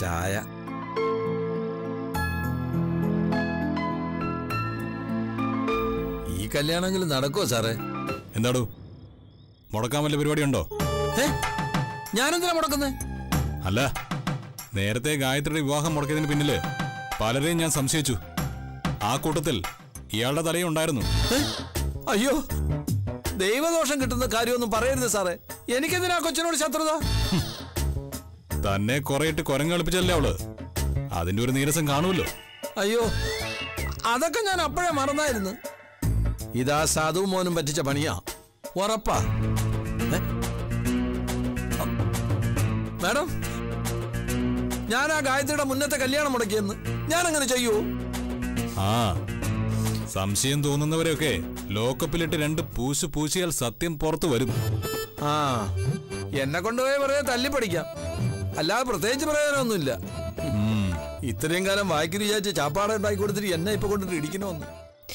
ചായ ഈ കല്യാണമെങ്കിലും നടക്കുമോ സാറേ എന്താടോ മുടക്കാൻ വല്ല പരിപാടിയുണ്ടോ ഏ ഞാനെന്തിനാ മുടക്കുന്നേ അല്ല നേരത്തെ ഗായത്രിയുടെ വിവാഹം മുടക്കിയതിന് പിന്നില് പലരെയും ഞാൻ സംശയിച്ചു ആ കൂട്ടത്തിൽ ഇയാളുടെ തലയും ഉണ്ടായിരുന്നു ഏ? അയ്യോ ദൈവദോഷം കിട്ടുന്ന കാര്യമൊന്നും പറയരുത് സാറേ എനിക്കെന്തിനാ കൊച്ചിനോട് ശത്രുത തന്നെ കുറേയിട്ട് കുരങ്ങ് കളിപ്പിച്ചല്ലേ അവള് അതിന്റെ ഒരു നീരസം കാണുമല്ലോ അയ്യോ അതൊക്കെ ഞാൻ അപ്പോഴേ മറന്നായിരുന്നു ഇതാ സാധു മോനും പറ്റിച്ച പണിയാ ഉറപ്പാ ഏ? അ, മാഡം ഞാൻ ആ ഗായത്രിയുടെ മുന്നത്തെ കല്യാണം മുടക്കിയെന്ന് ഞാൻ അങ്ങനെ ചെയ്യൂ ആ സംശയം തോന്നുന്നവരെയൊക്കെ ലോക്കപ്പിലിട്ട് രണ്ട് പൂശു പൂശിയാൽ സത്യം പുറത്തു വരും ആ എന്നെ കൊണ്ടുപോയി വെറുതെ തല്ലി പഠിക്കാം അല്ലാതെ പ്രത്യേകിച്ച് പറയാനൊന്നുമില്ല ഉം. ഇത്രയും കാലം വായിക്കു വിചാരിച്ച് ചാപ്പാട ഉണ്ടാക്കി കൊടുത്തിട്ട് എന്നെ ഇപ്പൊ കൊണ്ടിട്ട് ഇടിക്കണമെന്ന്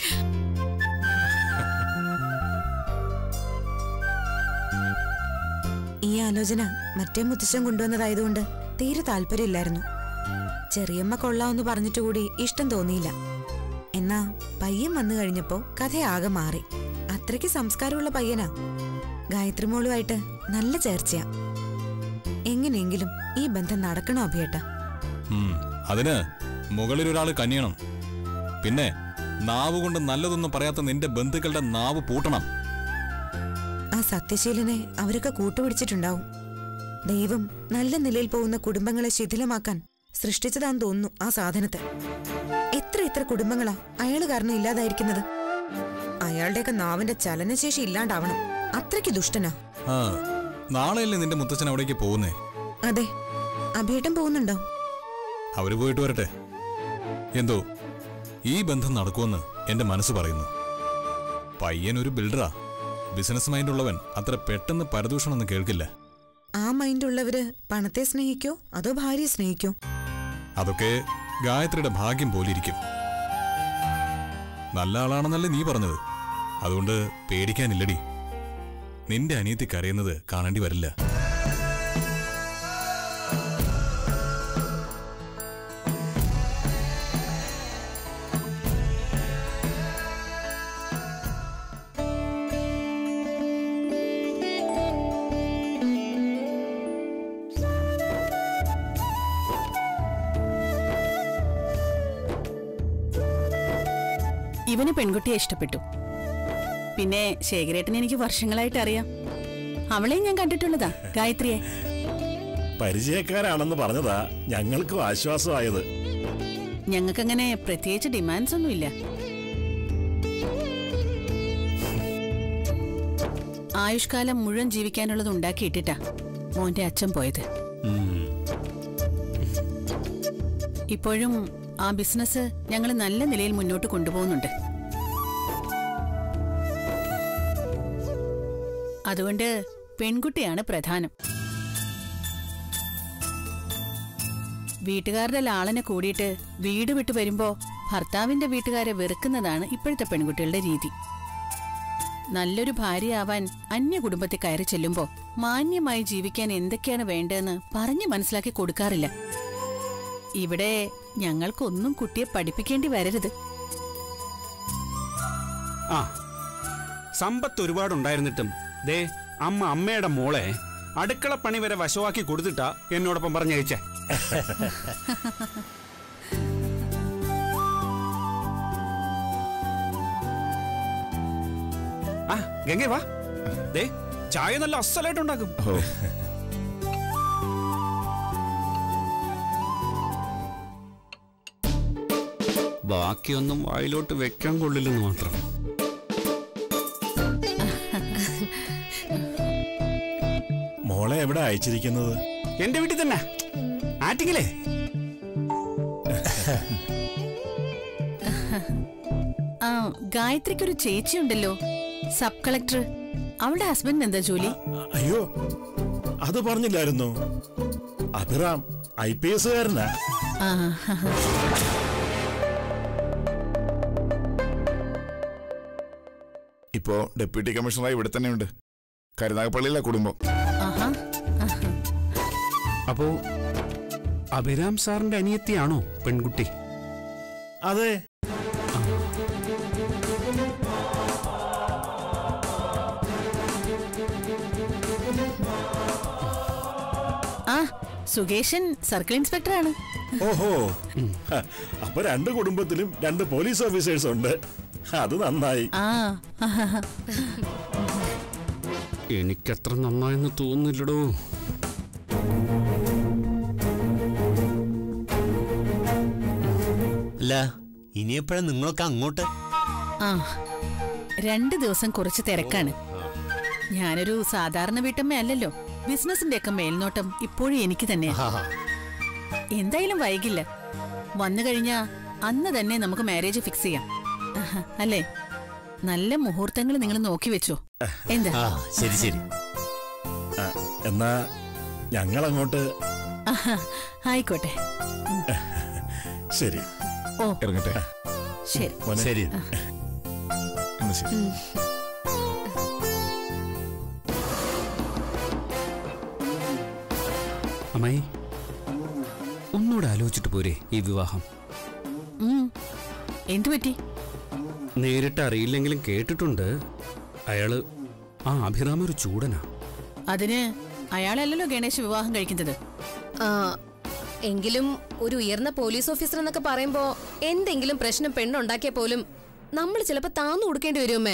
ഈ ആലോചന മറ്റേ മുത്തശ്ശൻ കൊണ്ടുവന്നതായതുകൊണ്ട് തീരെ താല്പര്യമില്ലായിരുന്നു ചെറിയമ്മ കൊള്ളാമെന്ന് പറഞ്ഞിട്ട് കൂടി ഇഷ്ടം തോന്നിയില്ല എന്നാ പയ്യൻ വന്നു കഴിഞ്ഞപ്പോ കഥയാകെ മാറി അത്രയ്ക്ക് സംസ്കാരമുള്ള പയ്യനാ ഗായത്രി മോളുമായിട്ട് നല്ല ചേർച്ചയാ എങ്ങനെയെങ്കിലും ഈ ബന്ധം നടക്കണോ അഭിയേട്ടാ ഉം. അതിന് മുകളിൽ ഒരാൾ കനിയണം പിന്നെ നാവ് കൊണ്ട് നല്ലതൊന്നും പറയാത്ത നിന്റെ ബന്ധുക്കളുടെ നാവ് പൂട്ടണം ആ സത്യശീലനെ അവരൊക്കെ കൂട്ടുപിടിച്ചിട്ടുണ്ടാവും ദൈവം നല്ല നിലയിൽ പോകുന്ന കുടുംബങ്ങളെ ശിഥിലമാക്കാൻ സൃഷ്ടിച്ചതാന്ന് തോന്നുന്നു ആ സാധനത്തെ എത്ര എത്ര കുടുംബങ്ങളാ അയാൾ കാരണം ഇല്ലാതായിരിക്കുന്നത് അയാളുടെയൊക്കെ നാവിന്റെ ചലനശേഷി ഇല്ലാണ്ടാവണം അത്രയ്ക്ക് ദുഷ്ടനാ ആ നാളെയല്ലേ നിന്റെ മുത്തച്ഛൻ അവിടേക്ക് പോകുന്നേ അതെ അഭിയേട്ടൻ പോകുന്നുണ്ടോ അവര് പോയിട്ട് വരട്ടെ എന്തോ ഈ ബന്ധം നടക്കുമെന്ന് എന്റെ മനസ്സ് പറയുന്നു പയ്യൻ ഒരു ബിൽഡറാ ബിസിനസ് മൈൻഡ് ഉള്ളവൻ അത്ര പെട്ടെന്ന് പരദൂഷണമൊന്നും കേൾക്കില്ല ആ മൈൻഡുള്ളവര് പണത്തെ സ്നേഹിക്കോ അതോ ഭാര്യയെ സ്നേഹിക്കോ അതൊക്കെ ഗായത്രിയുടെ ഭാഗ്യം പോലിരിക്കും നല്ല ആളാണെന്നല്ലേ നീ പറഞ്ഞത് അതുകൊണ്ട് പേടിക്കാനില്ലടി നിന്റെ അനിയത്തി കരയുന്നത് കാണേണ്ടി വരില്ല ഇവന് പെൺകുട്ടിയെ ഇഷ്ടപ്പെട്ടു പിന്നെ ശേഖരേട്ടനെ എനിക്ക് വർഷങ്ങളായിട്ട് അറിയാം അവളെയും ഞാൻ കണ്ടിട്ടുള്ളതാ ഗായത്രിയെ പരിചയക്കാരാണെന്ന് പറഞ്ഞതാ ഞങ്ങൾക്കും ആശ്വാസമായത് ഞങ്ങൾക്കങ്ങനെ പ്രത്യേകിച്ച് ഡിമാൻഡ്സ് ഒന്നുമില്ല ആയുഷ്കാലം മുഴുവൻ ജീവിക്കാനുള്ളത് ഉണ്ടാക്കിയിട്ടിട്ടാ മോന്റെ അച്ഛൻ പോയത് ഇപ്പോഴും ആ ബിസിനസ് ഞങ്ങൾ നല്ല നിലയിൽ മുന്നോട്ട് കൊണ്ടുപോകുന്നുണ്ട് അതുകൊണ്ട് പെൺകുട്ടിയാണ് പ്രധാനം വീട്ടുകാരുടെ ലാളനെ കൂടിയിട്ട് വീട് വിട്ടു വരുമ്പോ ഭർത്താവിന്റെ വീട്ടുകാരെ വെറുക്കുന്നതാണ് ഇപ്പോഴത്തെ പെൺകുട്ടികളുടെ രീതി നല്ലൊരു ഭാര്യയാവാൻ അന്യ കുടുംബത്തിൽ കയറി ചെല്ലുമ്പോ മാന്യമായി ജീവിക്കാൻ എന്തൊക്കെയാണ് വേണ്ടതെന്ന് പറഞ്ഞു മനസ്സിലാക്കി കൊടുക്കാറില്ല ഇവിടെ ഞങ്ങൾക്കൊന്നും കുട്ടിയെ പഠിപ്പിക്കേണ്ടി വരരുത് ആ സമ്പത്ത് ഒരുപാടുണ്ടായിരുന്നിട്ടും ദേ അമ്മ അമ്മയുടെ മോളെ അടുക്കള പണി വരെ വശമാക്കി കൊടുത്തിട്ടാ എന്നോടൊപ്പം പറഞ്ഞയച്ചേ ആ ഗംഗേ വാ ദേ ചായ നല്ല അസലായിട്ടുണ്ടാക്കും ബാക്കിയൊന്നും വായിലോട്ട് വെക്കാൻ കൊള്ളില്ലെന്ന് മാത്രം മോളെ എവിടെ അയച്ചിരിക്കുന്നത് എന്റെ വീട്ടിൽ തന്നെ ആറ്റിങ്ങിലേ ആ ഗായത്രിക്കൊരു ചേച്ചിയുണ്ടല്ലോ സബ് കളക്ടർ അവളുടെ ഹസ്ബൻഡ് എന്താ ജോലി അയ്യോ അത് പറഞ്ഞില്ലായിരുന്നു അഭിറാം ഐ പി എസുകാരനാ ആ ഇപ്പോ ഡെപ്യൂട്ടി കമ്മീഷണറായി ഇവിടെ തന്നെയുണ്ട് കരുനാഗപ്പള്ളിയിലെ കുടുംബം ആഹാ അപ്പോ അഭിരാം സാറിന്റെ അനിയത്തിയാണോ പെൺകുട്ടി അതെ ആ സുകേശൻ സർക്കിൾ ഇൻസ്പെക്ടറാണ് ഓഹോ ഹ, അപ്പൊ രണ്ട് കുടുംബത്തിലും രണ്ട് പോലീസ് ഓഫീസേഴ്സ് ഉണ്ട് അത് നന്നായി ആ എനിക്കത്ര നന്നായെന്ന് തോന്നുന്നില്ലടോ അല്ല ഇനിയെപ്പോഴാ നിങ്ങളൊക്കെ അങ്ങോട്ട് ആ രണ്ട് ദിവസം കുറച്ച് തിരക്കാണ് ഞാനൊരു സാധാരണ വീട്ടമ്മ അല്ലല്ലോ ബിസിനസിന്റെ ഒക്കെ മേൽനോട്ടം ഇപ്പോഴും എനിക്ക് തന്നെയാ ആഹാ. എന്തായാലും വൈകില്ല വന്നു കഴിഞ്ഞാ അന്ന് തന്നെ നമുക്ക് മാരേജ് ഫിക്സ് ചെയ്യാം ആഹാ, അല്ലേ നല്ല മുഹൂർത്തങ്ങൾ നിങ്ങൾ നോക്കി വെച്ചോ എന്താ ആ ശരി ശരി ആ, എന്നാ ഞങ്ങൾ അങ്ങോട്ട് ആഹാ, ആയിക്കോട്ടെ ശരി ഓ ഇറങ്ങട്ടെ ശരി മോനെ ശരി എന്നാ ശരി അമ്മായി ഒന്നുകൂടെ ആലോചിച്ചിട്ട് പോരെ ഈ വിവാഹം ഉം. എന്തു പറ്റി നേരിട്ട് അറിയില്ലെങ്കിലും കേട്ടിട്ടുണ്ട് അയാള് ആ അഭിരാമ ഒരു ചൂടനാ അതിന് അയാളല്ലല്ലോ ഗണേശ് വിവാഹം കഴിക്കുന്നത് ആ, എങ്കിലും ഒരു ഉയർന്ന പോലീസ് ഓഫീസർ എന്നൊക്കെ പറയുമ്പോ എന്തെങ്കിലും പ്രശ്നം പെണ്ണുണ്ടാക്കിയ പോലും നമ്മൾ ചിലപ്പോ താന്നു കൊടുക്കേണ്ടി വരുമേ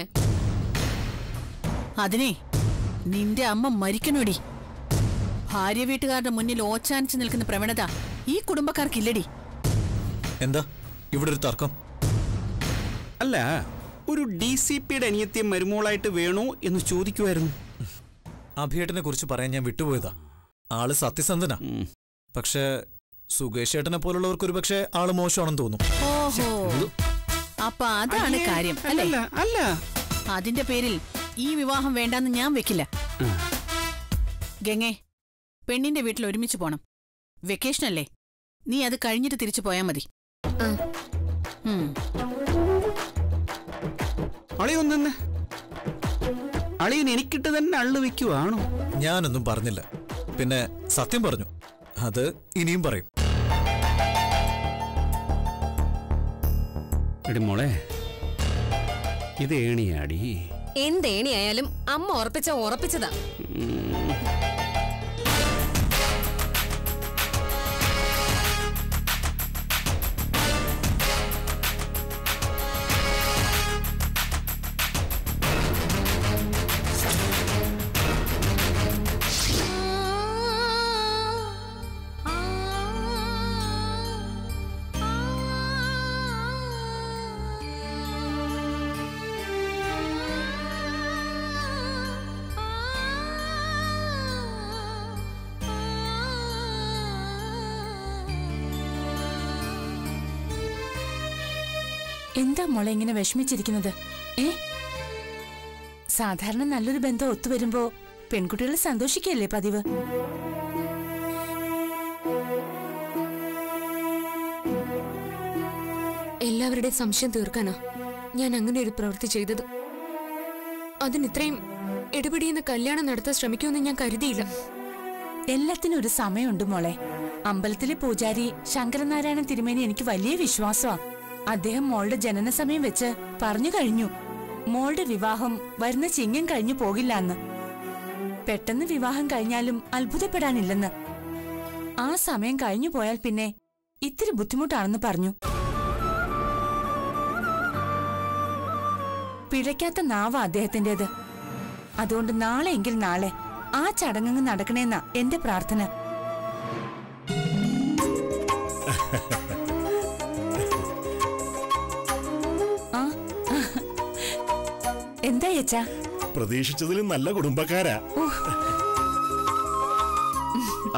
അതിനെ നിന്റെ അമ്മ മരിക്കണോടി ഭാര്യ വീട്ടുകാരുടെ മുന്നിൽ ഓച്ചാനിച്ച് നിൽക്കുന്ന പ്രവണത ഈ കുടുംബക്കാർക്കില്ലടി എന്താ ഇവിടെ ഒരു തർക്കം അല്ല ഒരു ഡി സി പിയുടെ അനിയത്തിയെ മരുമോളായിട്ട് വേണോ എന്ന് ചോദിക്കുമായിരുന്നു അഭിയേട്ടനെ കുറിച്ച് പറയാൻ ഞാൻ വിട്ടുപോയതാ ആള് സത്യസന്ധനാ ഉം. പക്ഷേ സുകേഷ് ഏട്ടനെ പോലുള്ളവർക്ക് ഒരു പക്ഷേ ആള് മോശമാണെന്ന് തോന്നും ഓഹോ അപ്പൊ അതാണ് കാര്യം അല്ലേ അല്ല അല്ല അതിന്റെ പേരിൽ ഈ വിവാഹം വേണ്ടാന്ന് ഞാൻ വെക്കില്ല ഉം. ഗംഗേ പെണ്ണിന്റെ വീട്ടിൽ ഒരുമിച്ച് പോണം വെക്കേഷൻ അല്ലേ നീ അത് കഴിഞ്ഞിട്ട് തിരിച്ചു പോയാ മതി ആ. ഉം. അളിയൊന്നെ അളിയൻ എനിക്കിട്ട് തന്നെ അള്ളു വെക്കുവാണോ ഞാനൊന്നും പറഞ്ഞില്ല പിന്നെ സത്യം പറഞ്ഞു അത് ഇനിയും പറയും എടി മോളെ ഇത് ഏണിയാടി എന്തേണിയായാലും അമ്മ ഉറപ്പിച്ച ഉറപ്പിച്ചതാ എന്താ മോളെ ഇങ്ങനെ വിഷമിച്ചിരിക്കുന്നത് ഏ സാധാരണ നല്ലൊരു ബന്ധം ഒത്തുവരുമ്പോ പെൺകുട്ടികൾ സന്തോഷിക്കല്ലേ പതിവ് എല്ലാവരുടെയും സംശയം തീർക്കാനാ ഞാൻ അങ്ങനെ ഒരു പ്രവൃത്തി ചെയ്തത് അതിന് ഇത്രയും ഇടപെടിയുന്ന കല്യാണം നടത്താൻ ശ്രമിക്കുമെന്ന് ഞാൻ കരുതിയില്ല എല്ലാത്തിനും ഒരു സമയമുണ്ട് മോളെ അമ്പലത്തിലെ പൂജാരി ശങ്കരനാരായണൻ തിരുമേനി എനിക്ക് വലിയ വിശ്വാസമാ അദ്ദേഹം മോളുടെ ജനന സമയം വെച്ച് പറഞ്ഞു കഴിഞ്ഞു മോളുടെ വിവാഹം വരുന്ന ചിങ്ങം കഴിഞ്ഞു പോകില്ല എന്ന് പെട്ടെന്ന് വിവാഹം കഴിഞ്ഞാലും അത്ഭുതപ്പെടാനില്ലെന്ന് ആ സമയം കഴിഞ്ഞു പോയാൽ പിന്നെ ഇത്തിരി ബുദ്ധിമുട്ടാണെന്ന് പറഞ്ഞു പിഴയ്ക്കാത്ത നാവ അദ്ദേഹത്തിന്റേത് അതുകൊണ്ട് നാളെയെങ്കിൽ നാളെ ആ ചടങ്ങ് നടക്കണേന്നാ എന്റെ പ്രാർത്ഥന ആ എന്താ യച്ചാ പ്രതീക്ഷിച്ചതിലും നല്ല കുടുംബക്കാരാ ആ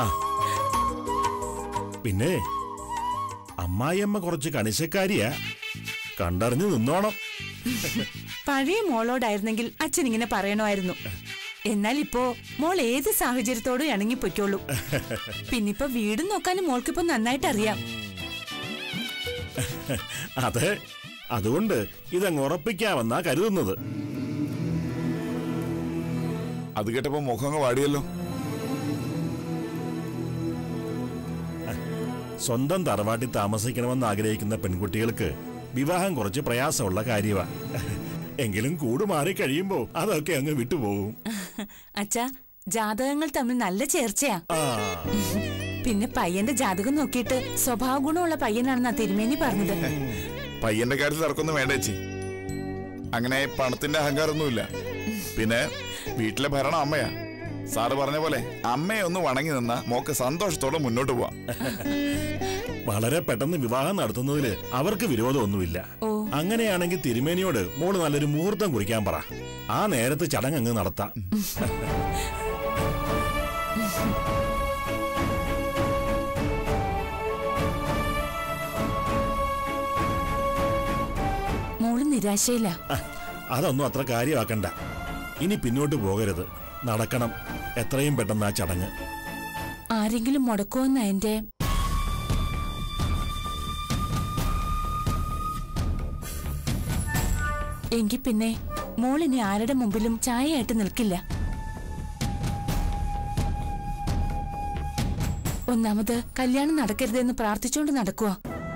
പിന്നെ അമ്മായിയമ്മ കുറച്ച് കണിശക്കാരിയാ കണ്ടറിഞ്ഞു നിന്നോണം പഴയ മോളോടായിരുന്നെങ്കിൽ അച്ഛൻ ഇങ്ങനെ പറയണമായിരുന്നു എന്നാൽ ഇപ്പോ മോൾ ഏത് സാഹചര്യത്തോടും ഇണങ്ങിപ്പൊയ്ക്കോളൂ പിന്നിപ്പോ വീടും നോക്കാനും മോൾക്കിപ്പോ നന്നായിട്ട് അറിയാം അതെ അതുകൊണ്ട് ഇതങ്ങ് ഉറപ്പിക്കാമെന്നാ കരുതുന്നത് അത് കേട്ടപ്പോ മുഖം അങ്ങ് വാടിയല്ലോ സ്വന്തം തറവാട്ടിൽ താമസിക്കണമെന്ന് ആഗ്രഹിക്കുന്ന പെൺകുട്ടികൾക്ക് വിവാഹം കുറച്ച് പ്രയാസമുള്ള കാര്യമാണ് എങ്കിലും കൂട് മാറി കഴിയുമ്പോ അതൊക്കെ അങ്ങ് വിട്ടുപോകും അച്ഛാ ജാതകങ്ങൾ തമ്മിൽ നല്ല ചേർച്ചയാ ആ പിന്നെ പയ്യന്റെ ജാതകം നോക്കിയിട്ട് സ്വഭാവ ഗുണമുള്ള പയ്യനാണെന്നാ തിരുമേനി പറഞ്ഞത് പയ്യന്റെ കാര്യത്തിൽ തർക്കൊന്നും വേണ്ട ചേച്ചി അങ്ങനെ പണത്തിന്റെ അഹങ്കാരമൊന്നുമില്ല പിന്നെ വീട്ടിലെ ഭരണം അമ്മയാ സാറ് പറഞ്ഞ പോലെ അമ്മയെ ഒന്ന് വണങ്ങി നിന്ന മോക്ക് സന്തോഷത്തോടെ മുന്നോട്ട് പോവാം വളരെ പെട്ടെന്ന് വിവാഹം നടത്തുന്നതിൽ അവർക്ക് വിരോധമൊന്നുമില്ല ഓ. അങ്ങനെയാണെങ്കിൽ തിരുമേനിയോട് മോള് നല്ലൊരു മുഹൂർത്തം കുറിക്കാൻ പറ ആ നേരത്ത് ചടങ്ങ് അങ്ങ് നടത്താം മോള് നിരാശയില്ല ആ, അതൊന്നും അത്ര കാര്യമാക്കണ്ട ഇനി പിന്നോട്ട് പോകരുത് നടക്കണം എത്രയും പെട്ടെന്ന് ആ ചടങ്ങ് ആരെങ്കിലും മുടക്കുമെന്ന എന്റെ എങ്കി പിന്നെ മോളിനി ആരുടെ മുമ്പിലും ചായയായിട്ട് നിൽക്കില്ല ഒന്നാമത് കല്യാണം നടക്കരുതെന്ന് പ്രാർത്ഥിച്ചുകൊണ്ട് നടക്കുക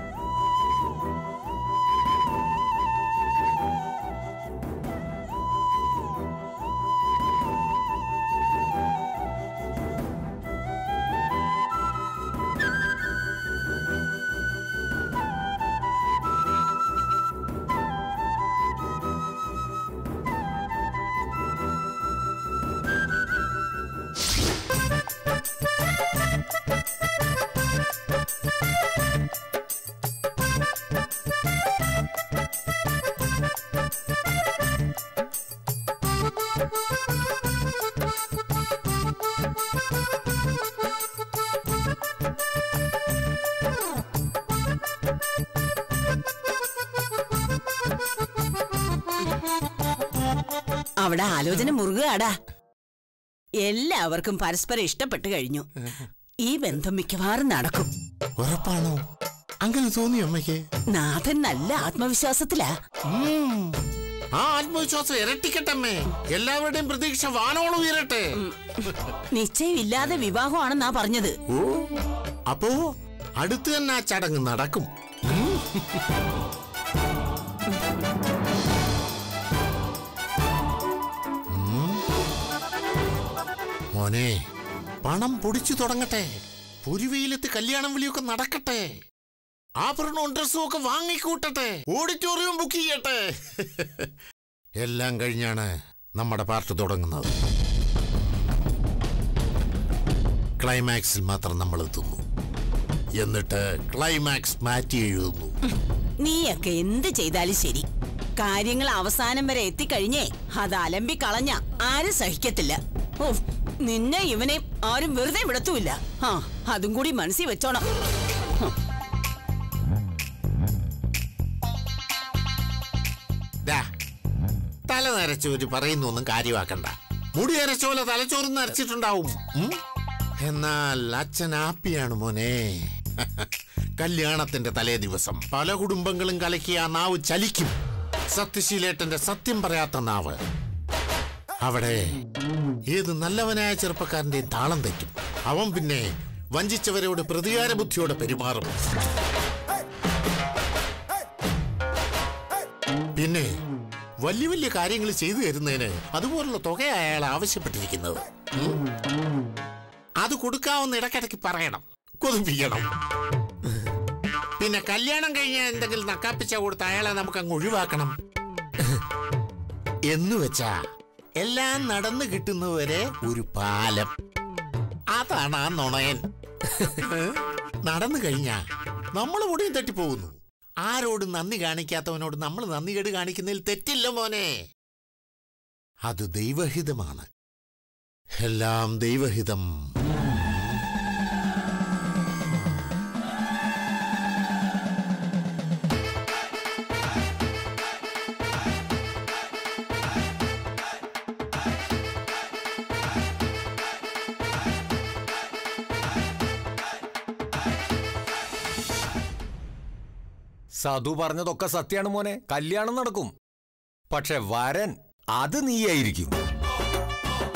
അവിടെ ആലോചന മുറുകുകയാടാ എല്ലാവർക്കും പരസ്പരം ഇഷ്ടപ്പെട്ടു കഴിഞ്ഞു ഈ ബന്ധം മിക്കവാറും നടക്കും ഉറപ്പാണോ അങ്ങനെ തോന്നി അമ്മയ്ക്ക് നാഥൻ നല്ല ആത്മവിശ്വാസത്തിലാ ഉം. ആ ആത്മവിശ്വാസം ഇരട്ടിക്കട്ടമ്മേ എല്ലാവരുടെയും പ്രതീക്ഷ വാനോളം ഉയരട്ടെ നിശ്ചയമില്ലാതെ വിവാഹമാണെന്നാ പറഞ്ഞത് ഓ അപ്പോ അടുത്ത് തന്നെ ആ ചടങ്ങ് നടക്കും ഉം. ഉം. മോനെ പണം പൊടിച്ചു തുടങ്ങട്ടെ പുരിവെയിലത്ത് കല്യാണം വിളിയൊക്കെ നടക്കട്ടെ ആഭരണവും ഡ്രസ്സും ഒക്കെ വാങ്ങിക്കൂട്ടട്ടെ ഓഡിറ്റോറിയം ബുക്ക് ചെയ്യട്ടെ എല്ലാം കഴിഞ്ഞാണ് നമ്മുടെ പാർട്ട് തുടങ്ങുന്നത് ക്ലൈമാക്സിൽ മാത്രം നമ്മൾ എത്തുന്നു എന്നിട്ട് ക്ലൈമാക്സ് മാറ്റി എഴുതുന്നു നീയൊക്കെ എന്ത് ചെയ്താലും ശരി കാര്യങ്ങൾ അവസാനം വരെ എത്തിക്കഴിഞ്ഞേ അത് അലമ്പി കളഞ്ഞ ആരും സഹിക്കത്തില്ല ഓ നിന്നെ ഇവനെ ആരും വെറുതെ വിടത്തുമില്ല ആ അതും കൂടി മനസ്സിൽ വെച്ചോണം ദാ, തല നരച്ചവര് പറയുന്നൊന്നും കാര്യമാക്കണ്ട മുടി അരച്ചോല തലച്ചോറും നരച്ചിട്ടുണ്ടാവും ഉം? എന്നാൽ അച്ഛൻ ഹാപ്പിയാണ് മോനെ കല്യാണത്തിന്റെ തലേ ദിവസം പല കുടുംബങ്ങളും കലക്കിയ ആ നാവ് ചലിക്കും സത്യശീലേട്ടന്റെ സത്യം പറയാത്ത നാവ് അവിടെ ഏത് നല്ലവനായ ചെറുപ്പക്കാരന്റെയും താളം തെറ്റും അവൻ പിന്നെ വഞ്ചിച്ചവരോട് പ്രതികാര ബുദ്ധിയോടെ പെരുമാറും പിന്നെ വലിയ വലിയ കാര്യങ്ങൾ ചെയ്തു തരുന്നതിന് അതുപോലുള്ള തുക അയാൾ ആവശ്യപ്പെട്ടിരിക്കുന്നത് ഉം. അത് കൊടുക്കാവുന്ന ഇടയ്ക്കിടയ്ക്ക് പറയണം കൊതിപ്പിക്കണം പിന്നെ കല്യാണം കഴിഞ്ഞാൽ എന്തെങ്കിലും നക്കാപ്പിച്ച കൊടുത്ത് അയാളെ നമുക്ക് അങ്ങ് ഒഴിവാക്കണം എന്ന് വെച്ചാ എല്ലാം നടന്നു കിട്ടുന്നവരെ ഒരു പാലം അതാണ് ആ നുണയൻ നടന്നു കഴിഞ്ഞാ നമ്മൾ മുടിയും തട്ടിപ്പോകുന്നു ആരോട് നന്ദി കാണിക്കാത്തവനോട് നമ്മൾ നന്ദികേട് കാണിക്കുന്നതിൽ തെറ്റില്ല മോനെ അത് ദൈവഹിതമാണ് എല്ലാം ദൈവഹിതം സതു പറഞ്ഞതൊക്കെ സത്യാണ് മോനെ കല്യാണം നടക്കും പക്ഷെ വരൻ അത് നീയായിരിക്കും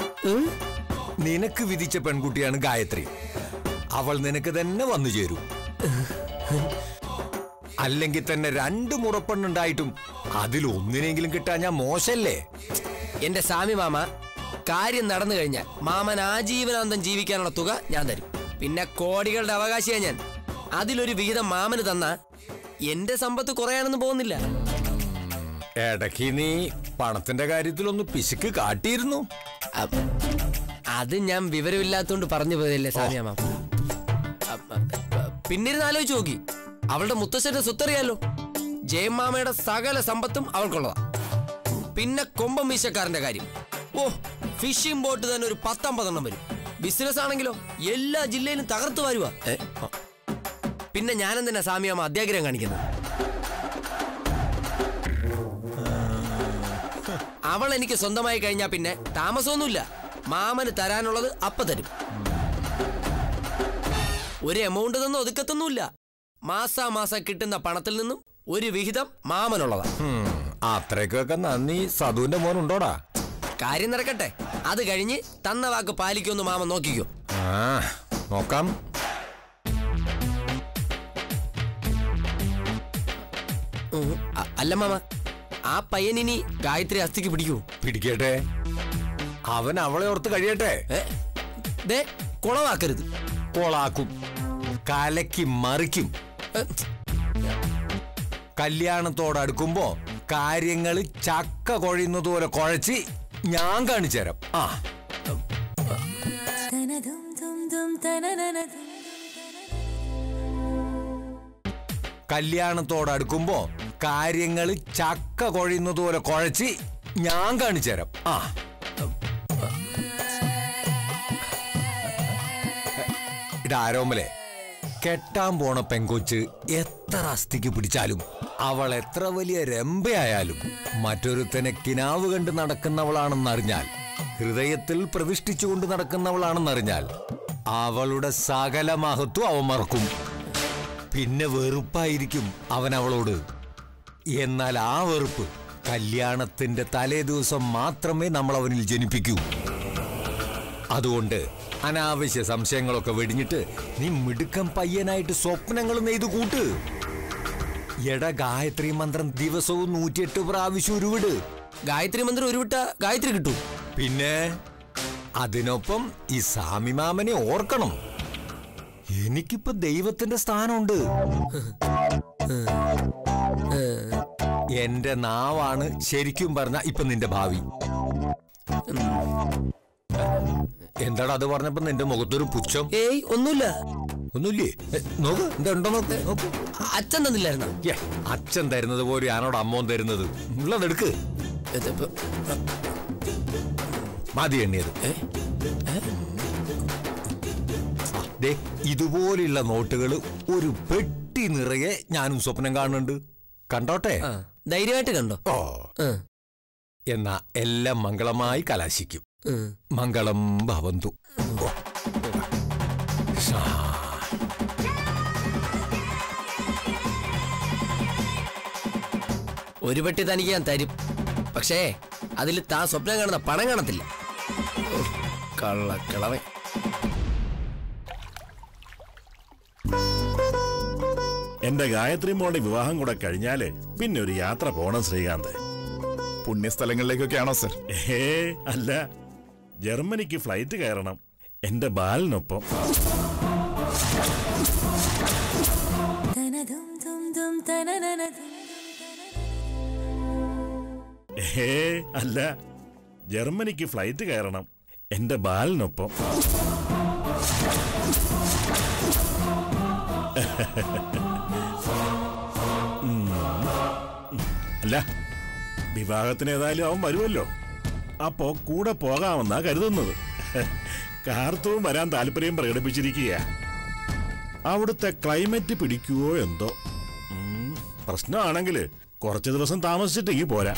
നിനക്ക് വിധിച്ച പെൺകുട്ടിയാണ് ഗായത്രി അവൾ നിനക്ക് തന്നെ വന്നു ചേരും അല്ലെങ്കിൽ തന്നെ രണ്ട് മുറപ്പെണ്ണുണ്ടായിട്ടും അതിൽ ഒന്നിനെങ്കിലും കിട്ടാൻ ഞാൻ മോശല്ലേ എന്റെ സ്വാമി മാമ കാര്യം നടന്നു കഴിഞ്ഞാൽ മാമൻ ആജീവനാന്തം ജീവിക്കാനുള്ള തുക ഞാൻ തരും പിന്നെ കോടികളുടെ അവകാശിയാ ഞാൻ അതിലൊരു വിഹിതം മാമന് തന്ന എന്റെ സമ്പത്ത് കുറയാനൊന്നും പോകുന്നില്ല ഇടയ്ക്ക് നീ പണത്തിന്റെ കാര്യത്തിലൊന്ന് പിശുക്ക് കാട്ടിയിരുന്നു അത് ഞാൻ വിവരമില്ലാത്തോണ്ട് പറഞ്ഞു പോയതല്ലേ സ്വാമി മാമ പിന്നിരുന്ന് ആലോചിച്ച് നോക്കി അവളുടെ മുത്തശ്ശന്റെ സ്വത്തറിയാലോ ജയമാമയുടെ സകല സമ്പത്തും അവൾക്കുള്ളതാ പിന്നെ കൊമ്പം വീശക്കാരന്റെ കാര്യം ഓ ഫിഷിംഗ് ബോട്ട് തന്നെ ഒരു പത്തമ്പതെണ്ണം വരും ബിസിനസ് ആണെങ്കിലോ എല്ലാ ജില്ലയിലും തകർത്തു വരുവാ ഏ, ആ. പിന്നെ ഞാനെന്തിനാ സാമിയാമ അത്യാഗ്രഹം കാണിക്കുന്നത് അവൾ എനിക്ക് സ്വന്തമായി കഴിഞ്ഞാ പിന്നെ താമസമൊന്നുമില്ല മാമന് തരാനുള്ളത് അപ്പ തരും ഒരു എമൗണ്ട് തന്നും ഒതുക്കത്തൊന്നുമില്ല മാസാമാസം കിട്ടുന്ന പണത്തിൽ നിന്നും ഒരു വിഹിതം മാമനുള്ളതാ ഉം, അത്രയ്ക്കൊക്കെ നന്ദി സതുവിന്റെ മോനുണ്ടോടാ കാര്യം നടക്കട്ടെ അത് കഴിഞ്ഞ് തന്ന വാക്ക് പാലിക്കുമെന്ന് മാമൻ നോക്കിക്കോ ആ നോക്കാം ഉം, അ- അല്ല മാമ ആ പയ്യനിനി ഗായത്രി അസ്ഥിക്ക് പിടിക്കൂ പിടിക്കട്ടെ അവൻ അവളെ ഓർത്ത് കഴിയട്ടെ ദേ കുളവാക്കരുത് കൊളാക്കും കലക്കി മറിക്കും കല്യാണത്തോടടുക്കുമ്പോ കാര്യങ്ങൾ ചക്ക കൊഴിയുന്നത് പോലെ കുഴച്ച് ഞാൻ കാണിച്ചു തരാം ആ കല്യാണത്തോടടുക്കുമ്പോ കാര്യങ്ങൾ ചക്ക കൊഴിയുന്നത് പോലെ കുഴച്ച് ഞാൻ കാണിച്ചു തരാം ആ ഇടാരോമലെ കെട്ടാൻ പോണ പെങ്കൊച്ച് എത്ര അസ്ഥിക്ക് പിടിച്ചാലും അവൾ എത്ര വലിയ രമ്പയായാലും മറ്റൊരുത്തനെ കിനാവ് കണ്ട് നടക്കുന്നവളാണെന്നറിഞ്ഞാൽ ഹൃദയത്തിൽ പ്രതിഷ്ഠിച്ചുകൊണ്ട് നടക്കുന്നവളാണെന്നറിഞ്ഞാൽ അവളുടെ സകല മഹത്വം അവൻ മറക്കും പിന്നെ വെറുപ്പായിരിക്കും അവൻ അവളോട് എന്നാൽ ആ വെറുപ്പ് കല്യാണത്തിന്റെ തലേ ദിവസം മാത്രമേ നമ്മൾ അവനിൽ ജനിപ്പിക്കൂ അതുകൊണ്ട് അനാവശ്യ സംശയങ്ങളൊക്കെ വെടിഞ്ഞിട്ട് നീ മിടുക്കം പയ്യനായിട്ട് സ്വപ്നങ്ങൾ നെയ്തു കൂട്ട് എട ഗായത്രി മന്ത്രം ദിവസവും നൂറ്റിയെട്ട് പ്രാവശ്യം ഉരുവിട് ഗായത്രി മന്ത്രം ഉരുവിട്ട ഗായത്രി കിട്ടും പിന്നെ അതിനൊപ്പം ഈ സാമിമാമനെ ഓർക്കണം എനിക്കിപ്പോ ദൈവത്തിന്റെ സ്ഥാനമുണ്ട് എന്റെ നാവാണ് ശരിക്കും പറഞ്ഞ ഇപ്പൊ നിന്റെ ഭാവി എന്താടാ അത് പറഞ്ഞപ്പോ നിന്റെ മുഖത്തൊരു പുച്ഛം ഏയ് ഒന്നുമില്ല ഒന്നുമില്ലേ ഏ, നോക്ക് എന്താ ഉണ്ടോ നോക്ക് നോക്ക് അച്ഛൻ തന്നില്ലായിരുന്നോ ഏ, അച്ഛൻ തരുന്നത് പോലെ ആണോട് അമ്മോൻ തരുന്നത് ഉള്ളതെടുക്ക് മതി എണ്ണിയത് ആ, ദേ, ഇതുപോലെയുള്ള നോട്ടുകൾ ഒരു പെട്ടി നിറയെ ഞാനും സ്വപ്നം കാണുന്നുണ്ട് കണ്ടോട്ടെ ധൈര്യമായിട്ട് കണ്ടോ ഓ എന്നാ എല്ലാം മംഗളമായി കലാശിക്കും മംഗളം ഭവന്തു ഓ. ഷാ. ഒരു പെട്ടി തനിക്ക് ഞാൻ തരും പക്ഷേ അതിൽ താൻ സ്വപ്നം കാണുന്ന പണം കാണത്തില്ല ഓ, കള്ളക്കിളവൻ എന്റെ ഗായത്രി മോളുടെ വിവാഹം കൂടെ കഴിഞ്ഞാല് പിന്നെ ഒരു യാത്ര പോണം ശ്രീകാന്ത് പുണ്യസ്ഥലങ്ങളിലേക്കൊക്കെയാണോ സർ ഏ അല്ല ജർമ്മനിക്ക് ഫ്ലൈറ്റ് കയറണം എന്റെ ബാലിനൊപ്പം ഏ അല്ല ജർമ്മനിക്ക് ഫ്ലൈറ്റ് കയറണം എന്റെ ബാലിനൊപ്പം ഉം. അല്ല വിവാഹത്തിന് ഏതായാലും അവൻ വരുമല്ലോ അപ്പോ കൂടെ പോകാമെന്നാ കരുതുന്നത് കാർത്തവും വരാൻ താല്പര്യം പ്രകടിപ്പിച്ചിരിക്കുക അവിടുത്തെ ക്ലൈമറ്റ് പിടിക്കുവോ എന്തോ ഉം, പ്രശ്നമാണെങ്കിൽ കുറച്ച് ദിവസം താമസിച്ചിട്ടെങ്കിൽ പോരാ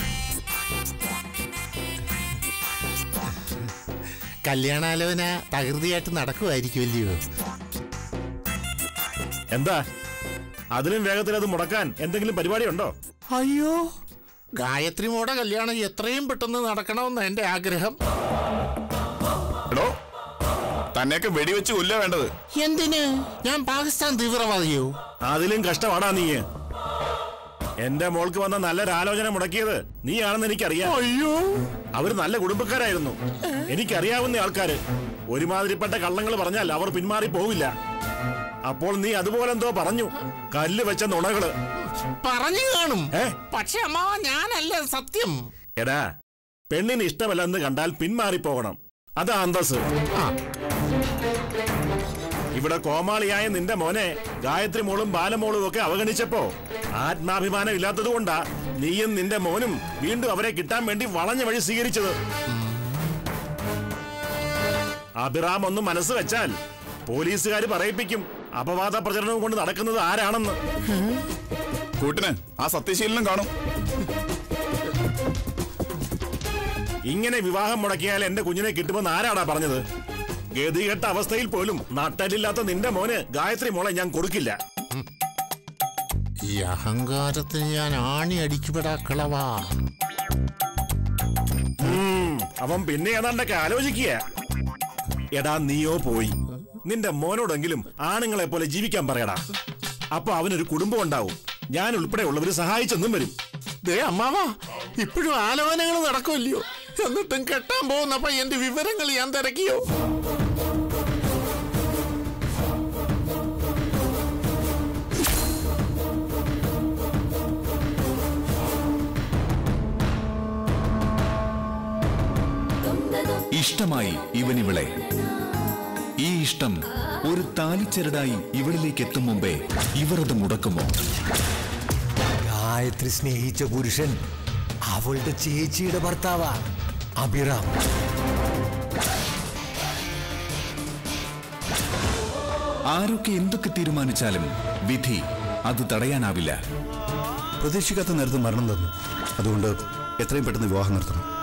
കല്യാണാലോചന തകൃതിയായിട്ട് നടക്കുമായിരിക്കുമല്ലയോ എന്താ അതിലും വേഗത്തിൽ അത് മുടക്കാൻ എന്തെങ്കിലും പരിപാടി ഉണ്ടോ അയ്യോ ഗായത്രി മോടെ കല്യാണം എത്രയും പെട്ടെന്ന് നടക്കണമെന്ന് എന്റെ ആഗ്രഹം എടോ തന്നെയൊക്കെ വെടിവെച്ച് കൊല്ല വേണ്ടത് എന്തിന് ഞാൻ പാകിസ്ഥാൻ തീവ്രവാദിയോ അതിലും കഷ്ടമാടാ നീ എന്റെ മോൾക്ക് വന്ന നല്ലൊരു ആലോചന മുടക്കിയത് നീയാണെന്ന് എനിക്കറിയാം അയ്യോ അവര് നല്ല കുടുംബക്കാരായിരുന്നു എനിക്കറിയാവുന്ന ആൾക്കാര് ഒരുമാതിരിപ്പെട്ട കള്ളങ്ങൾ പറഞ്ഞാൽ അവർ പിന്മാറി പോവില്ല അപ്പോൾ നീ അതുപോലെ എന്തോ പറഞ്ഞു കല്ല് വെച്ച നുണകള് പറഞ്ഞു കാണും ഏ പക്ഷെ അമ്മാവ ഞാനല്ല സത്യം എടാ പെണ്ണിന് ഇഷ്ടമല്ലെന്ന് കണ്ടാൽ പിന്മാറി പോകണം അതാ അന്തസ് ഇവിടെ കോമാളിയായ നിന്റെ മോനെ ഗായത്രി മോളും ബാലമോളും ഒക്കെ അവഗണിച്ചപ്പോ ആത്മാഭിമാനം ഇല്ലാത്തത് കൊണ്ടാ നീയും നിന്റെ മോനും വീണ്ടും അവരെ കിട്ടാൻ വേണ്ടി വളഞ്ഞ വഴി സ്വീകരിച്ചത് അഭിറാം ഒന്ന് മനസ്സ് വെച്ചാൽ പോലീസുകാർ പറയിപ്പിക്കും അപവാദ പ്രചരണവും കൊണ്ട് നടക്കുന്നത് ആരാണെന്ന് കൂട്ടിന് ആ സത്യശീലനും കാണും ഇങ്ങനെ വിവാഹം മുടക്കിയാൽ എന്റെ കുഞ്ഞിനെ കിട്ടുമെന്ന് ആരാടാ പറഞ്ഞത് ഗതികെട്ട അവസ്ഥയിൽ പോലും നട്ടലില്ലാത്ത നിന്റെ മോന് ഗായത്രി മോളെ ഞാൻ കൊടുക്കില്ല ഈ അഹങ്കാരത്തിന് ഞാൻ ആണി അടിക്കുപെടാ കളവാ ഉം, അവൻ പിന്നെ ഏതാണ്ടൊക്കെ ആലോചിക്കുക എടാ നീയോ പോയി നിന്റെ മോനോടെങ്കിലും ആണുങ്ങളെ പോലെ ജീവിക്കാൻ പറയടാ അപ്പൊ അവനൊരു കുടുംബം ഉണ്ടാവും ഞാൻ ഉൾപ്പെടെ ഉള്ളവര് സഹായിച്ചെന്നും വരും ദേ അമ്മാവാ ഇപ്പോഴും ആലോചനകൾ നടക്കുമല്ലയോ എന്നിട്ടും കെട്ടാൻ പോകുന്നപ്പോ എന്റെ വിവരങ്ങൾ ഞാൻ തിരക്കിയോ ഇഷ്ടമായി ഇവനിവളെ ഈ ഇഷ്ടം ഒരു താലിച്ചരടായി ഇവളിലേക്ക് എത്തും മുമ്പേ ഇവർ അത് മുടക്കുമോ ഗായത്രി സ്നേഹിച്ച പുരുഷൻ അവളുടെ ചേച്ചിയുടെ ഭർത്താവാ അഭിറാം ആരൊക്കെ എന്തൊക്കെ തീരുമാനിച്ചാലും വിധി അത് തടയാനാവില്ല പ്രതീക്ഷിക്കാത്ത നേരത്ത് മരണം തന്നു അതുകൊണ്ട് എത്രയും പെട്ടെന്ന് വിവാഹം നടത്തണം